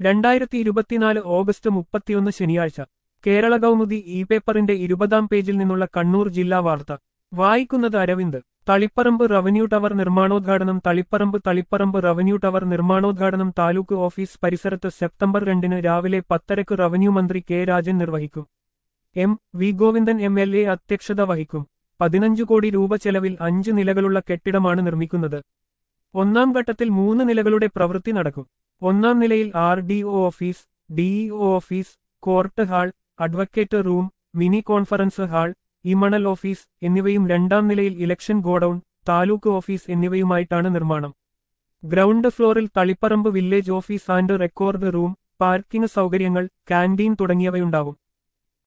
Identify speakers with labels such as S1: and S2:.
S1: രണ്ടായിരത്തി ഇരുപത്തിനാല് ഓഗസ്റ്റ് മുപ്പത്തിയൊന്ന് ശനിയാഴ്ച കേരള കൗമുദി ഇ പേപ്പറിന്റെ ഇരുപതാം പേജിൽ നിന്നുള്ള കണ്ണൂർ ജില്ലാ വാർത്ത വായിക്കുന്നത് അരവിന്ദ് തളിപ്പറമ്പ് റവന്യൂ ടവർ നിർമ്മാണോദ്ഘാടനം തളിപ്പറമ്പ് തളിപ്പറമ്പ് റവന്യൂ ടവർ നിർമ്മാണോദ്ഘാടനം താലൂക്ക് ഓഫീസ് പരിസരത്ത് സെപ്റ്റംബർ രണ്ടിന് രാവിലെ പത്തരക്ക് റവന്യൂ മന്ത്രി കെ രാജൻ നിർവഹിക്കും M V Govindan M L A അധ്യക്ഷത വഹിക്കും പതിനഞ്ചു കോടി രൂപ ചെലവിൽ അഞ്ച് നിലകളുള്ള കെട്ടിടമാണ് നിർമ്മിക്കുന്നത് ഒന്നാം ഘട്ടത്തിൽ മൂന്ന് നിലകളുടെ പ്രവൃത്തി നടക്കും ഒന്നാം നിലയിൽ R D O office DEO office court hall advocate room mini conference hall ഇമണൽ ഓഫീസ് എന്നിവയും രണ്ടാം നിലയിൽ ഇലക്ഷൻ ഗോഡൌൺ താലൂക്ക് ഓഫീസ് എന്നിവയുമായിട്ടാണ് നിർമ്മാണം ഗ്രൗണ്ട് ഫ്ലോറിൽ Taliparamba village office and record room parking സൗകര്യങ്ങൾ കാന്റീൻ തുടങ്ങിയവയുണ്ടാവും